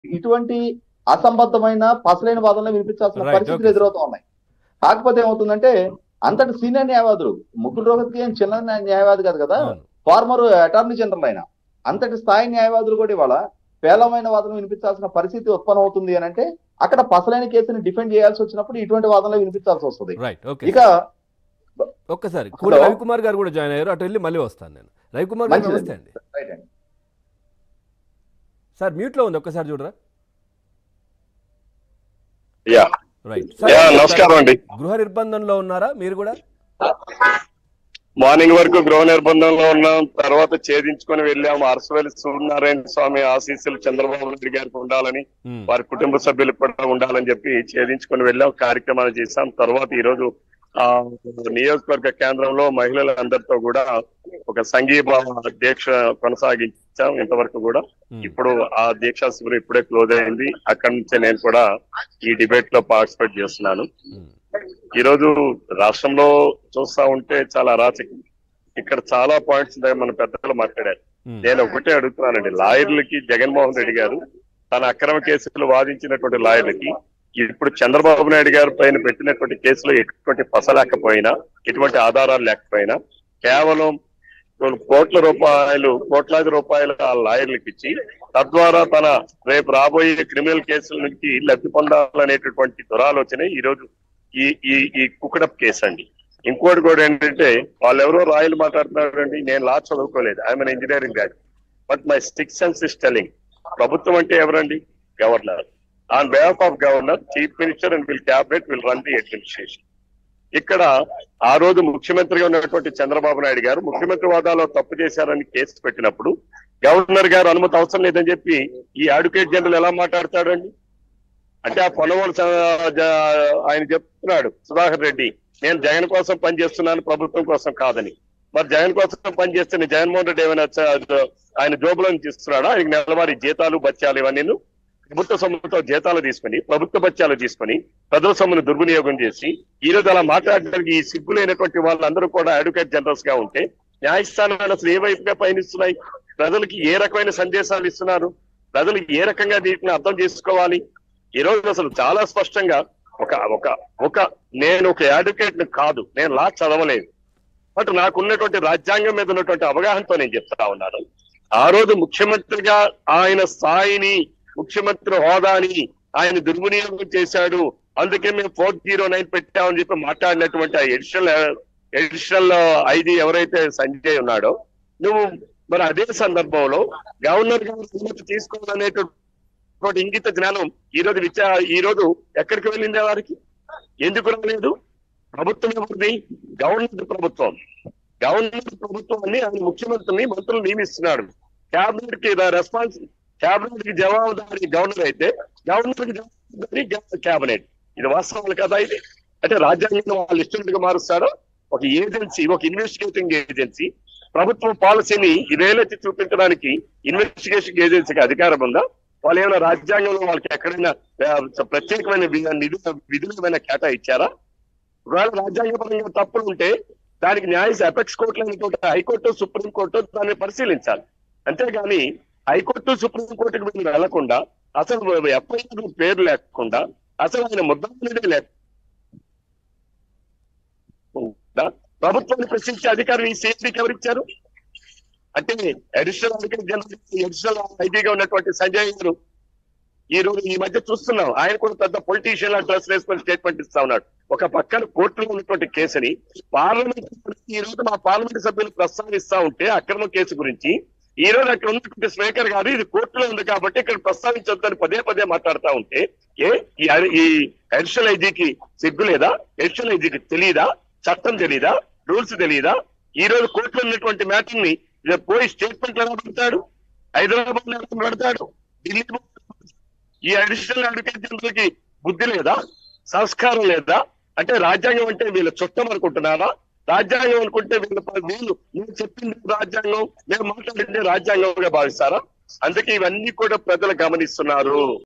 ఇటువంటి అసంబద్ధమైన పసలైన వాదనలు వినిపించాల్సిన Right, పరిస్థితులు okay. ఎదురవుతా ఉన్నాయి కాకపోతే ఏమవుతుందంటే అంతటి సీనియర్ న్యాయవాదులు ముకుల్ రోహత్కి ఏం చిన్న న్యాయ- న్యాయవాది కాదు కదా అవును. ఫార్మర్ అటార్నీ జనరల్ అయినా అంతటి స్థాయి న్యాయవాదులు కూడా ఇవాళ పేలవమైన వాదన వినిపించాల్సిన పరిస్థితి ఉత్పన్నం అవుతుంది అని అంటే అక్కడ పసలైన కేసుని డిఫెండ్ చేయాల్సి వచ్చినప్పుడు ఇటువంటి వాదనలు వినిపించాల్సి వస్తుంది రైట్ ఓకే ఇక ఒక్కసారి కూడా Hello. రవికుమార్ గారు కూడా జాయిన్ అయ్యారు అటు వెళ్ళి మళ్ళీ వస్తాను నేను రవికుమార్ గారు మంచిది. నమస్తే అండి రైట్ అండి సార్ మ్యూట్ లో ఉంది ఒక్కసారి చూడరా యా రైట్ యా నమస్కారం అండి గృహ నిర్బంధంలో ఉన్నారా మీరు కూడా మార్నింగ్ వరకు గృహ నిర్బంధంలో ఉన్నాం తర్వాత ఛేదించుకొని వెళ్ళాం అరసవెల్లి సూర్యనారాయణ స్వామి ఆశీస్సులు చంద్రబాబు నాయుడు గారికి ఉండాలని ఉమ్, వారి కుటుంబ సభ్యులకు కూడా ఉండాలని చెప్పి ఛేదించుకొని వెళ్ళాం కార్యక్రమాలు చేశాం తర్వాత ఈ రోజు ఆ నియోజకవర్గ కేంద్రంలో మహిళలందరితో కూడా ఒక సంఘీభావ దీక్ష కొనసాగించాం ఇంతవరకు కూడా ఉమ్, ఇప్పుడు ఆ దీక్షా శిబిరం ఇప్పుడే క్లోజ్ అయింది అక్కడి నుంచే నేను కూడా ఈ డిబేట్ లో పార్టిసిపేట్ చేస్తున్నాను ఉమ్, ఈ రోజు రాష్ట్రంలో చూస్తా ఉంటే చాలా అరాచకం ఇక్కడ చాలా పాయింట్స్ మన పెద్దలు మాట్లాడారు ఉమ్, నేను ఒకటే అడుగుతున్నానండి లాయర్లకి జగన్మోహన్ రెడ్డి గారు తన అక్రమ కేసులు వాదించినటువంటి లాయర్లకి ఇప్పుడు చంద్రబాబు నాయుడు గారి పైన పెట్టినటువంటి కేసులో ఎటువంటి పసలేకపోయినా ఎటువంటి ఆధారాలు లేకపోయినా కేవలం కొన్ని కోట్ల రూపాయలు కోట్లాది రూపాయలు ఆ లాయర్లకు ఇచ్చి తద్వారా తన రేపు రాబోయే క్రిమినల్ కేసుల నుంచి లబ్ధి పొందాలనేటటువంటి దురాలోచన ఈ రోజు ఈ ఈ ఈ కుక్కడప్ కేసు అండి ఇంకోటి కూడా ఏంటంటే వాళ్ళు ఎవరో రాయలు మాట్లాడుతున్నారండి నేను లా చదువుకోలేదు I'm engineering grad but my stick sense is telling ప్రభుత్వం అంటే ఎవరండి governor on behalf of governor chief minister and will cabinet will run the administration ఇక్కడ ఆ రోజు ముఖ్యమంత్రిగా ఉన్నటువంటి చంద్రబాబు నాయుడు గారు ముఖ్యమంత్రి హోదాలో తప్పు చేశారని కేసు పెట్టినప్పుడు గవర్నర్ గారు అనుమతి అవసరం లేదని చెప్పి ఈ అడ్వకేట్ జనరల్ ఎలా మాట్లాడతాడండి అంటే ఆ పొన్నవాడు స- జ- ఆయన చెప్తున్నాడు సుధాకర్ రెడ్డి నేను జగన్ కోసం పనిచేస్తున్నాను ప్రభుత్వం కోసం కాదని మరి జగన్ కోసం పనిచేస్తే నేను జగన్మోహన్ రెడ్డి ఏమైనా చ- ఆయన జోబులో నుంచి ఇస్తున్నాడా ఆయన నెలవారీ జీతాలు బత్యాలు ఇవన్నీ ప్రభుత్వ సొమ్ముతో జీతాలు తీసుకొని ప్రభుత్వ బత్యాలు తీసుకొని ప్రజల సొమ్మును దుర్వినియోగం చేసి ఈ రోజు అలా మాట్లాడడానికి ఈ సిగ్గులైనటువంటి వాళ్ళందరూ కూడా అడ్వకేట్ జనరల్స్ గా ఉంటే న్యాయస్థానాలు అసలు ఏ వైపుగా పయనిస్తున్నాయి ప్రజలకి ఏ రకమైన సందేశాలు ఇస్తున్నారు ప్రజలు ఏ రకంగా వీటిని అర్థం చేసుకోవాలి ఈ రోజు అసలు చాలా స్పష్టంగా ఒక ఒక ఒక నేను ఒక అడ్వకేట్ కాదు నేను లా చదవలేదు బట్ నాకు ఉన్నటువంటి రాజ్యాంగం మీద ఉన్నటువంటి అవగాహనతో నేను చెప్తా ఉన్నాను ఆ రోజు ముఖ్యమంత్రిగా ఆయన స్థాయిని ముఖ్యమంత్రి హోదాని ఆయన దుర్వినియోగం చేశాడు అందుకే మేము ఫోర్ జీరో నైన్ పెట్టామని చెప్పి మాట్లాడినటువంటి ఆ ఎడిషనల్ ఎడిషనల్ ఐది ఎవరైతే సంజయ్ ఉన్నాడో నువ్వు మరి అదే సందర్భంలో గవర్నర్ గారు అనుమతి తీసుకోవాలనేటువంటి ఇంగిత జ్ఞానం ఈ రోజు విచా ఈ రోజు ఎక్కడికి వెళ్ళింది వారికి ఎందుకు రాలేదు ప్రభుత్వం ఎవరిది గవర్నర్ ప్రభుత్వం గవర్నర్ ప్రభుత్వాన్ని ఆయన ముఖ్యమంత్రిని మంత్రులు నియమిస్తున్నాడు క్యాబినెట్ కి రెస్పాన్స్ క్యాబినెట్ కి జవాబుదారి గవర్నర్ అయితే గవర్నర్ కి జవాబుదారి క్యాబినెట్ ఇది వాస్తవాలు కదా ఇది అంటే రాజ్యాంగంలో వాళ్ళు ఇష్టంగా మారుస్తారో ఒక ఏజెన్సీ ఒక ఇన్వెస్టిగేటింగ్ ఏజెన్సీ ప్రభుత్వ పాలసీని ఇవేలెత్తి చూపించడానికి ఇన్వెస్టిగేషన్ ఏజెన్సీకి అధికారం ఉందా వాళ్ళు ఏమైనా రాజ్యాంగంలో వాళ్ళకి ఎక్కడైనా ఆ, ప్రత్యేకమైన వి- నిధులు విధులు ఏమైనా కేటాయించారా ఒకవేళ రాజ్యాంగపరంగా తప్పులు ఉంటే దానికి న్యాయ అపెక్స్ కోర్టులు అనేటువంటి హైకోర్టు సుప్రీంకోర్టు దాన్ని పరిశీలించాలి అంతేగాని హైకోర్టు సుప్రీంకోర్టుకు వీళ్ళు వెళ్లకుండా అసలు ఎఫ్ఐఆర్ పేరు లేకుండా అసలు ఆయన ముద్దానే లేకుండా ప్రభుత్వాన్ని ప్రశ్నించే అధికారం ఈ సేఫ్టీకి ఎవరిచ్చారు అంటే అడిషనల్ అడ్వకేట్ జనరల్ అడిషనల్ ఐజీగా ఉన్నటువంటి సంజయ్ గారు ఈ రోజు ఈ మధ్య చూస్తున్నాం ఆయన కూడా పెద్ద పొలిటీషియన్ డ్రెస్ వేసుకొని స్టేట్మెంట్ ఇస్తా ఉన్నాడు ఒక పక్కన కోర్టులో ఉన్నటువంటి కేసుని పార్లమెంట్ ఈ రోజు మా పార్లమెంట్ సభ్యులు ప్రస్తావిస్తా ఉంటే అక్రమ కేసు గురించి ఈ రోజు అక్కడ ఉన్నటువంటి స్పీకర్ గారు ఇది కోర్టులో ఉంది కాబట్టి ఇక్కడ ప్రస్తావించొద్దని పదే పదే మాట్లాడుతా ఉంటే ఏ ఈ ఈ అడిషనల్ ఐజీకి సిగ్గు లేదా అడిషనల్ ఐజీకి తెలియదా చట్టం తెలియదా రూల్స్ తెలియదా ఈ రోజు కోర్టులో ఉన్నటువంటి మ్యాటర్ ని ఇక పోయి స్టేట్మెంట్ ఎలా పెడతాడు హైదరాబాద్ లో ఎలా పెడతాడు ఢిల్లీ ఈ అడిషనల్ అడ్వకేట్ జనరల్ కి బుద్ధి లేదా సంస్కారం లేదా అంటే రాజ్యాంగం అంటే వీళ్ళ చుట్టం అనుకుంటున్నారా రాజ్యాంగం అనుకుంటే వీళ్ళ వీళ్ళు నేను చెప్పింది రాజ్యాంగం మేము మాట్లాడింది రాజ్యాంగంగా భావిస్తారా అందుకే ఇవన్నీ కూడా ప్రజలు గమనిస్తున్నారు